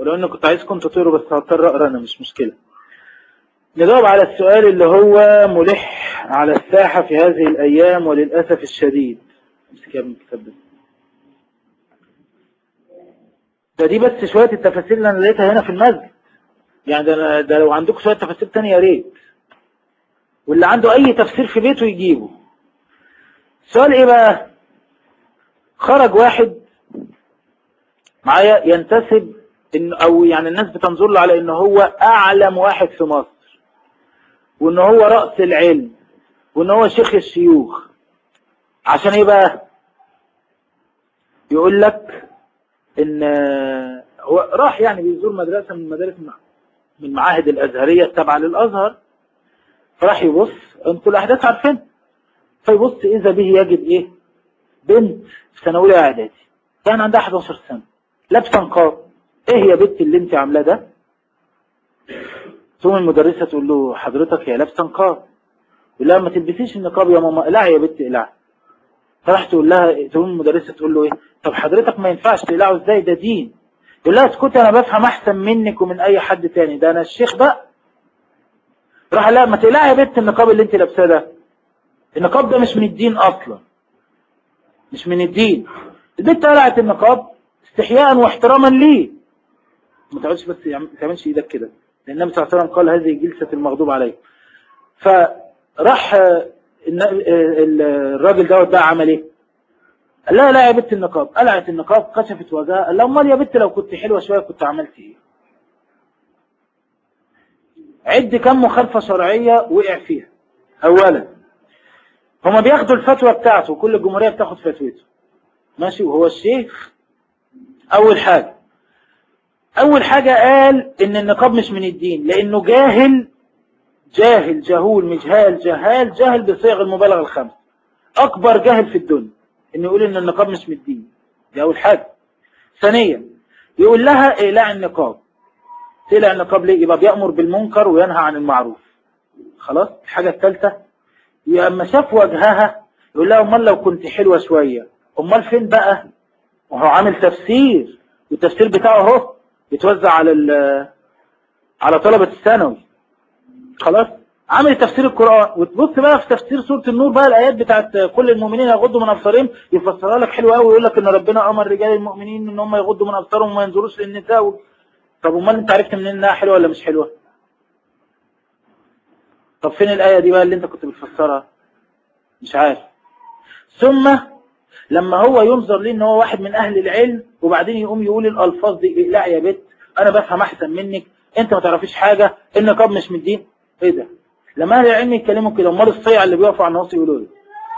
ولو اني كنت عايزكم تطيروا بس هضطر اقرا انا مش مشكلة نجاوب على السؤال اللي هو ملح على الساحة في هذه الايام وللأسف الشديد امسك يا ابن الكتاب ده ده دي بس شوية التفاسير اللي انا لقيتها هنا في المسجد يعني ده, ده لو عندكم شوية تفاسير تانية يا ريت واللي عنده اي تفسير في بيته يجيبه السؤال ايه بقى خرج واحد معايا ينتسب إن او يعني الناس بتنظر له على ان هو اعلم واحد في مصر وان هو رأس العلم وان هو شيخ الشيوخ عشان ايه بقى يقول لك ان هو راح يعني بيزور مدرسة من مدارس من معاهد الازهرية التابعة للازهر فراح يبص انتوا الاحداث عارفين فيبص اذا به يجد ايه بنت في سنة اولى اعدادي كان عندها 11 سنة لابسه نقاب ايه يا بنت اللي انت عاملاه ده ثم المدرسة تقول له حضرتك هي لابسه نقاب يقول لها ما تلبسيش النقاب يا ماما اقلعي يا بنت اقلعي فراح تقول لها تقول المدرسة تقول له ايه طب حضرتك ما ينفعش تقلعه ازاي ده دين يقول لها اسكتي انا بفهم احسن منك ومن اي حد تاني ده انا الشيخ بقى راح لا ما تقلعي يا بنت النقاب اللي انت لابساه ده النقاب ده مش من الدين اصلا مش من الدين البنت قلعت النقاب استحياء واحتراما ليه ما تقعدش بس ما تعملش ايدك كده لان النبي صلى الله عليه وسلم قال هذه جلسة المغضوب عليه فراح الراجل دوت بقى عمل ايه قال لا لا يا بنت النقاب قلعت النقاب كشفت وجهها قال لها امال يا بنت لو كنت حلوه شويه كنت عملت ايه عد كم مخالفه شرعيه وقع فيها اولا هما بياخدوا الفتوى بتاعته وكل الجمهوريه بتاخد فتوته ماشي وهو الشيخ اول حاجه اول حاجه قال ان النقاب مش من الدين لانه جاهل جاهل جهول مجهال جهال جاهل بصيغ المبالغه الخمس اكبر جاهل في الدنيا انه يقول ان النقاب مش من الدين دي اول حاجه ثانيا يقول لها اقلاع النقاب تقلع النقاب ليه يبقى بيأمر بالمنكر وينهى عن المعروف خلاص الحاجه الثالثه لما شاف وجهها يقول لها امال لو كنت حلوه شويه امال فين بقى وهو عامل تفسير والتفسير بتاعه اهو يتوزع على على طلبة الثانوي خلاص عامل تفسير القرآن وتبص بقى في تفسير سورة النور بقى الآيات بتاعت كل المؤمنين يغضوا من أبصارهم يفسرها لك حلو قوي ويقول لك إن ربنا أمر رجال المؤمنين إن هم يغضوا من أبصارهم وما ينظروش للنساء و... طب امال أنت عرفت منين إنها حلوة ولا مش حلوة؟ طب فين الآية دي بقى اللي أنت كنت بتفسرها؟ مش عارف ثم لما هو ينظر ليه ان هو واحد من اهل العلم وبعدين يقوم يقول الالفاظ دي لا يا بت انا بفهم احسن منك انت ما تعرفيش حاجة النقاب مش من الدين ايه ده لما اهل العلم يتكلموا كده امال الصيع اللي بيقفوا على النص يقولوا ايه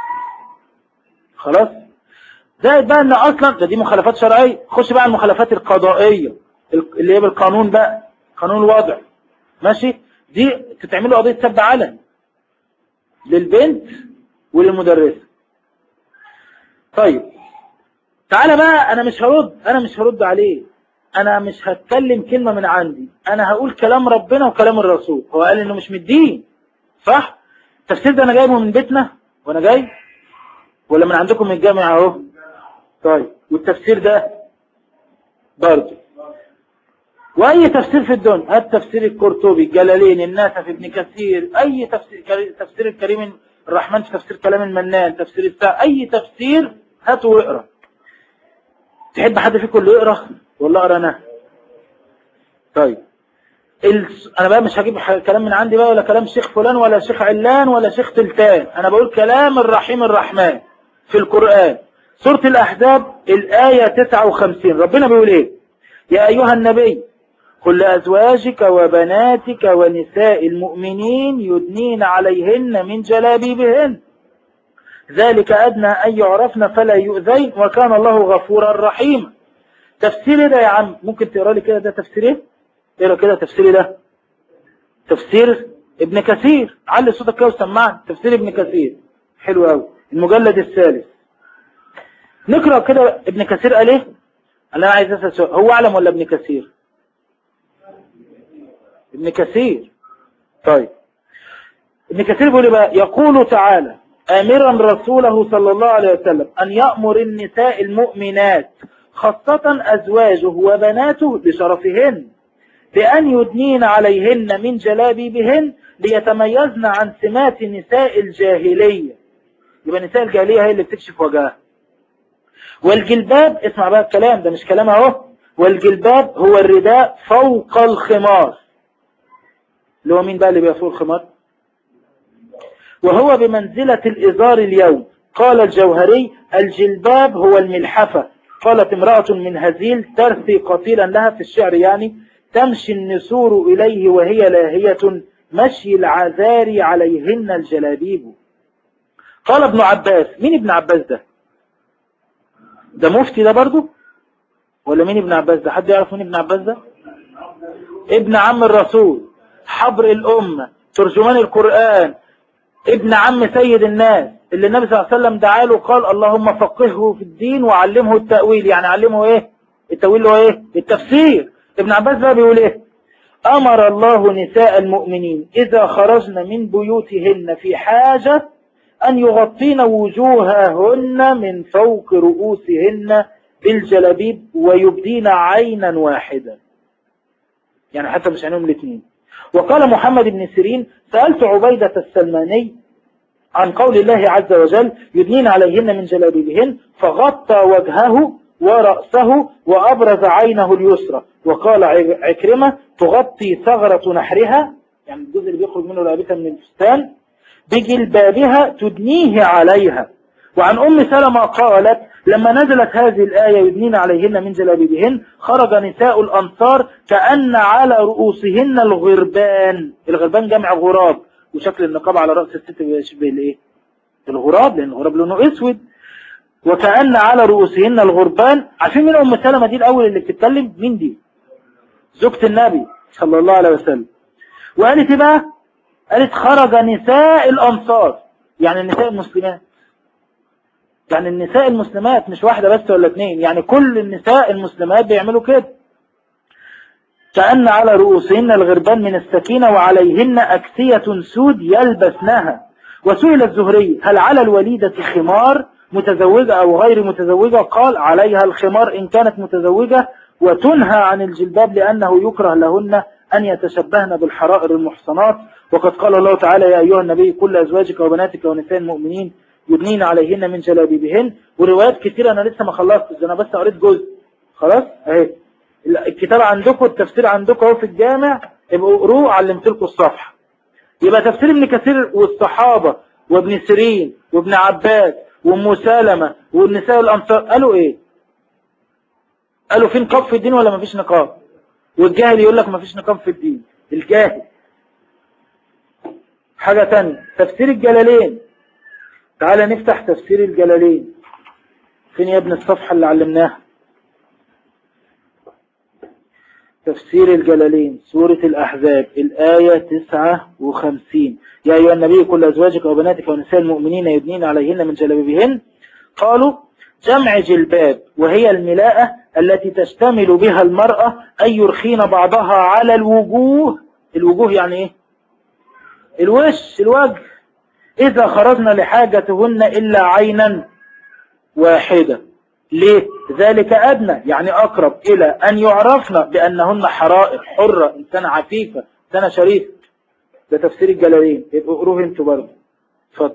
خلاص زائد بقى ان اصلا ده دي مخالفات شرعية خش بقى المخالفات القضائية اللي هي بالقانون بقى قانون الوضع ماشي دي تتعمل قضية سب علن للبنت وللمدرسة طيب تعالى بقى انا مش هرد انا مش هرد عليه انا مش هتكلم كلمة من عندي انا هقول كلام ربنا وكلام الرسول هو قال انه مش من الدين صح التفسير ده انا جايبه من بيتنا وانا جاي ولا من عندكم من الجامعة اهو طيب والتفسير ده برضه واي تفسير في الدنيا هات تفسير القرطبي الجلالين الناسف ابن كثير اي تفسير تفسير الكريم الرحمن في تفسير كلام المنان تفسير الساعة اي تفسير هاته واقرا تحب حد فيكم اللي يقرا ولا اقرا انا طيب الس... انا بقى مش هجيب كلام من عندي بقى ولا كلام شيخ فلان ولا شيخ علان ولا شيخ تلتان انا بقول كلام الرحيم الرحمن في القرآن سورة الاحزاب الآية 59 ربنا بيقول ايه يا ايها النبي قل لأزواجك وبناتك ونساء المؤمنين يدنين عليهن من جلابيبهن ذلك أدنى أن يعرفن فلا يؤذين وكان الله غفورا رحيما تفسير ده يا عم ممكن تقرأ لي كده ده تفسير ايه اقرأ كده تفسير ده تفسير ابن كثير علي صوتك كده وسمعني تفسير ابن كثير حلو قوي المجلد الثالث نقرأ كده ابن كثير قال ايه انا عايز اسال سؤال هو اعلم ولا ابن كثير ابن كثير طيب ابن كثير بيقول بقى يقول تعالى آمرا رسوله صلى الله عليه وسلم أن يأمر النساء المؤمنات خاصة أزواجه وبناته لشرفهن بأن يدنين عليهن من جلابيبهن ليتميزن عن سمات نساء الجاهلية يبقى نساء الجاهلية هي اللي بتكشف وجهها والجلباب اسمع بقى الكلام ده مش كلام اهو والجلباب هو الرداء فوق الخمار اللي هو مين بقى اللي بيفوق الخمار وهو بمنزلة الإزار اليوم قال الجوهري الجلباب هو الملحفة قالت امرأة من هزيل ترثي قتيلا لها في الشعر يعني تمشي النسور إليه وهي لاهية مشي العذار عليهن الجلابيب قال ابن عباس مين ابن عباس ده ده مفتي ده برضو ولا مين ابن عباس ده حد يعرف مين ابن عباس ده ابن عم الرسول حبر الأمة ترجمان القرآن ابن عم سيد الناس اللي النبي صلى الله عليه وسلم دعاله قال اللهم فقهه في الدين وعلمه التأويل يعني علمه ايه التأويل هو ايه التفسير ابن عباس بقى بيقول ايه امر الله نساء المؤمنين اذا خرجن من بيوتهن في حاجة ان يغطين وجوههن من فوق رؤوسهن بالجلابيب ويبدين عينا واحدة يعني حتى مش عينهم الاثنين وقال محمد بن سيرين سألت عبيدة السلماني عن قول الله عز وجل يدنين عليهن من جلابيبهن فغطى وجهه ورأسه وأبرز عينه اليسرى وقال عكرمة تغطي ثغرة نحرها يعني الجزء اللي بيخرج منه رقبتها من الفستان بجلبابها تدنيه عليها وعن أم سلمة قالت لما نزلت هذه الآية يدنين عليهن من جلابيبهن خرج نساء الأنصار كأن على رؤوسهن الغربان الغربان جمع غراب وشكل النقاب على رأس الست يشبه الايه الغراب لأن الغراب لونه اسود وكأن على رؤوسهن الغربان عارفين مين أم سلمة دي الأول اللي بتتكلم مين دي زوجة النبي صلى الله عليه وسلم وقالت ايه بقى قالت خرج نساء الأنصار يعني النساء المسلمات يعني النساء المسلمات مش واحدة بس ولا اثنين يعني كل النساء المسلمات بيعملوا كده كأن على رؤوسهن الغربان من السكينة وعليهن أكسية سود يلبسنها وسئل الزهري هل على الوليدة خمار متزوجة أو غير متزوجة قال عليها الخمار إن كانت متزوجة وتنهى عن الجلباب لأنه يكره لهن أن يتشبهن بالحرائر المحصنات وقد قال الله تعالى يا أيها النبي كل أزواجك وبناتك ونساء المؤمنين يدنين عليهن من جلابيبهن وروايات كتير أنا لسه ما خلصت أنا بس قريت جزء خلاص اهي الكتاب عندكم التفسير عندكم اهو في الجامع ابقوا قروه علمت لكم الصفحة يبقى تفسير ابن كثير والصحابة وابن سيرين وابن عباس وام سلمة والنساء الأنصار قالوا ايه قالوا في نقاب في الدين ولا ما فيش نقاب والجاهل يقول لك ما فيش نقاب في الدين الجاهل حاجة تانية تفسير الجلالين تعالى نفتح تفسير الجلالين فين يا ابن الصفحة اللي علمناها تفسير الجلالين سورة الأحزاب الآية 59 يا أيها النبي كل أزواجك وبناتك ونساء المؤمنين يدنين عليهن من جلابيبهن قالوا جمع جلباب وهي الملاءة التي تشتمل بها المرأة أن يرخين بعضها على الوجوه الوجوه يعني إيه الوش الوجه إذا خرجنا لحاجتهن إلا عينا واحدة ليه ذلك أدنى يعني أقرب إلى أن يعرفن بأنهن حرائر حرة إنسانة عفيفة إنسانة شريفة ده تفسير الجلالين يبقوا اقروه انتوا برضه اتفضل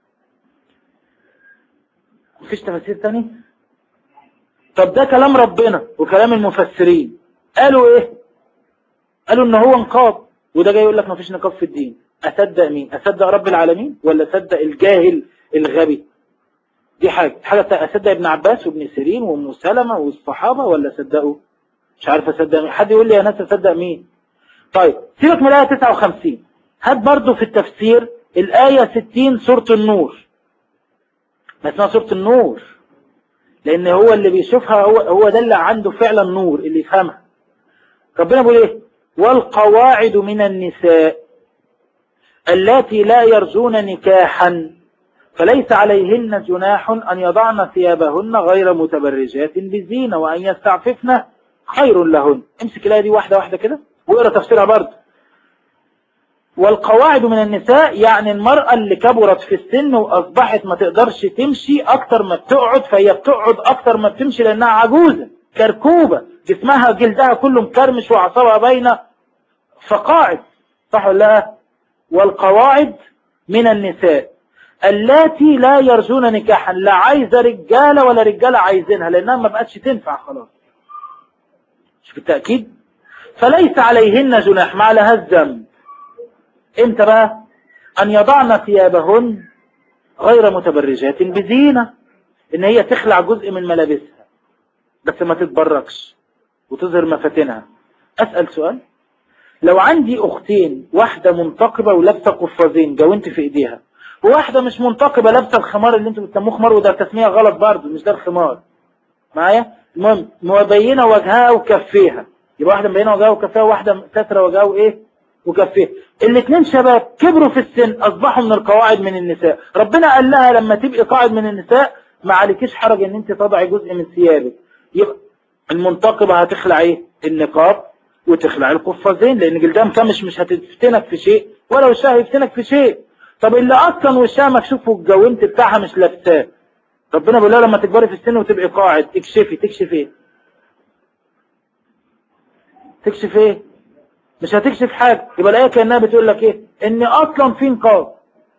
مفيش تفسير تاني طب ده كلام ربنا وكلام المفسرين قالوا ايه قالوا ان هو نقاب وده جاي يقول لك مفيش نقاب في الدين اصدق مين اصدق رب العالمين ولا اصدق الجاهل الغبي دي حاجة حاجة أصدق ابن عباس وابن سيرين وام سلمة والصحابة ولا أصدقه مش عارف أصدق مين حد يقول لي يا ناس أصدق مين طيب سيبك من الآية 59 هات برضو في التفسير الآية 60 سورة النور ما اسمها سورة النور لأن هو اللي بيشوفها هو, هو ده اللي عنده فعلا نور اللي يفهمها ربنا بيقول ايه والقواعد من النساء التي لا يرجون نكاحا فليس عليهن جناح أن يضعن ثيابهن غير متبرجات بزينة وأن يستعففن خير لهن امسك الآية دي واحدة واحدة كده واقرا تفسيرها برضه والقواعد من النساء يعني المرأة اللي كبرت في السن وأصبحت ما تقدرش تمشي أكتر ما بتقعد فهي بتقعد أكتر ما بتمشي لأنها عجوزة كركوبة جسمها جلدها كله مكرمش وعصابها باينة فقاعد صح ولا لا والقواعد من النساء اللاتي لا يرجون نكاحا لا عايزة رجالة ولا رجالة عايزينها لأنها ما بقتش تنفع خلاص شوف التأكيد فليس عليهن جناح ما لها الذنب امتى بقى أن يضعن ثيابهن غير متبرجات بزينة إن هي تخلع جزء من ملابسها بس ما تتبركش وتظهر مفاتنها أسأل سؤال لو عندي أختين واحدة منتقبة ولابسة قفازين جوانت في إيديها وواحدة مش منتقبة لابسة الخمار اللي انتوا بتسموه خمار وده تسمية غلط برضه مش ده الخمار معايا المهم مبينة وجهها وكفيها يبقى واحدة مبينة وجهها وكفيها وواحدة ساترة وجهها وايه وكفيها الاثنين شباب كبروا في السن اصبحوا من القواعد من النساء ربنا قال لها لما تبقي قاعد من النساء ما عليكيش حرج ان انت تضعي جزء من ثيابك يبقى المنتقبة هتخلع ايه النقاب وتخلع القفازين لان جلدها مكمش مش هتفتنك في شيء ولا وشها هيفتنك في شيء طب اللي اصلا وشها مكشوف والجوانت بتاعها مش لابساه ربنا بيقول لها لما تكبري في السن وتبقي قاعد اكشفي تكشف ايه تكشف ايه مش هتكشف حاجة يبقى الايه كانها بتقول لك ايه ان اصلا في نقاب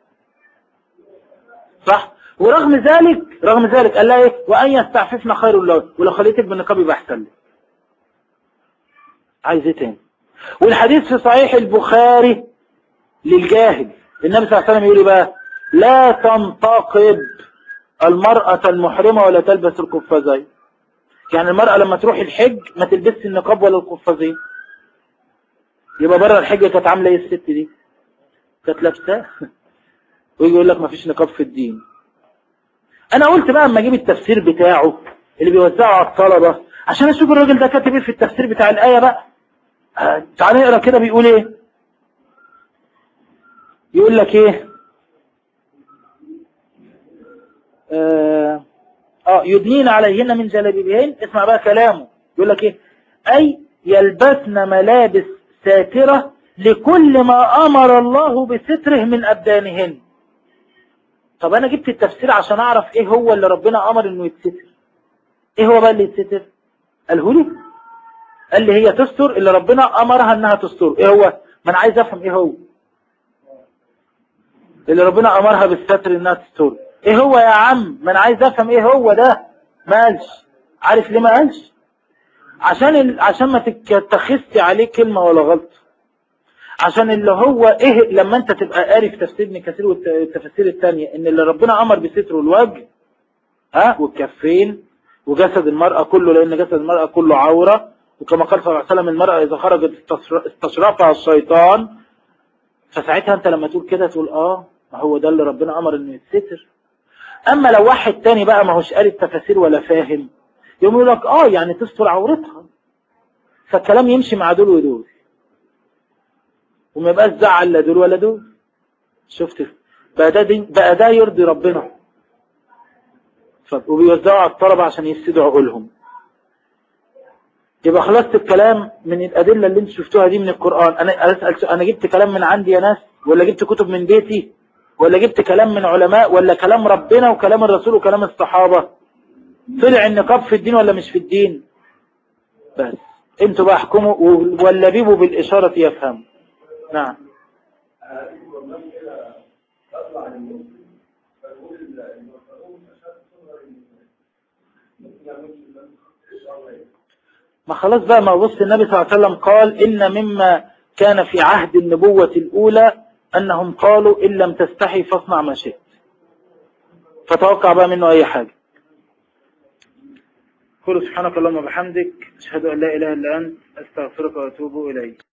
صح ورغم ذلك رغم ذلك قال لها ايه وان يستعففنا خير الله ولو خليتك بالنقاب يبقى احسن لك عايز ايه تاني والحديث في صحيح البخاري للجاهل النبي صلى الله عليه وسلم يقول بقى لا تنتقب المرأة المحرمة ولا تلبس القفازين يعني المرأة لما تروح الحج ما تلبسش النقاب ولا القفازين يبقى بره الحج كانت عاملة ايه الست دي كانت لابساه ويجي يقول لك ما فيش نقاب في الدين انا قلت بقى اما اجيب التفسير بتاعه اللي بيوزعه على الطلبة عشان اشوف الراجل ده كاتب ايه في التفسير بتاع الآية بقى آه تعالى نقرا كده بيقول ايه يقول لك ايه اه, آه يدنين عليهن من جلابيبهن اسمع بقى كلامه يقول لك ايه اي يلبسن ملابس ساترة لكل ما امر الله بستره من ابدانهن طب انا جبت التفسير عشان اعرف ايه هو اللي ربنا امر انه يتستر ايه هو بقى اللي يتستر قاله لي قال لي هي تستر اللي ربنا امرها انها تستر ايه هو ما انا عايز افهم ايه هو اللي ربنا امرها بالستر انها تستر ايه هو يا عم ما انا عايز افهم ايه هو ده ما قالش عارف ليه ما قالش عشان ال... عشان ما تتخذش عليه كلمة ولا غلطة عشان اللي هو ايه لما انت تبقى قاري في تفسير ابن كثير والتفاسير الثانية ان اللي ربنا امر بستر الوجه ها والكفين وجسد المرأة كله لان جسد المرأة كله عورة وكما قال صلى الله عليه وسلم المرأة اذا خرجت استشرفها الشيطان فساعتها انت لما تقول كده تقول اه ما هو ده اللي ربنا امر انه يتستر اما لو واحد تاني بقى ما هوش قاري التفاسير ولا فاهم يقوم يقول لك اه يعني تستر عورتها فالكلام يمشي مع دول ودول وما يبقاش زعل لا دول ولا دول شفت بقى ده, دي بقى ده يرضي ربنا وبيوزعوا على الطلبة عشان يفسدوا عقولهم يبقى خلصت الكلام من الأدلة اللي انت شفتوها دي من القرآن أنا أسأل أنا جبت كلام من عندي يا ناس ولا جبت كتب من بيتي ولا جبت كلام من علماء ولا كلام ربنا وكلام الرسول وكلام الصحابة طلع النقاب في الدين ولا مش في الدين بس انتوا بقى احكموا ولا بيبوا بالإشارة يفهموا نعم ما خلاص بقى ما بص النبي صلى الله عليه وسلم قال إن مما كان في عهد النبوة الأولى أنهم قالوا إن لم تستحي فاصنع ما شئت فتوقع بقى منه أي حاجة قل سبحانك اللهم وبحمدك أشهد أن لا إله إلا أنت أستغفرك وأتوب إليك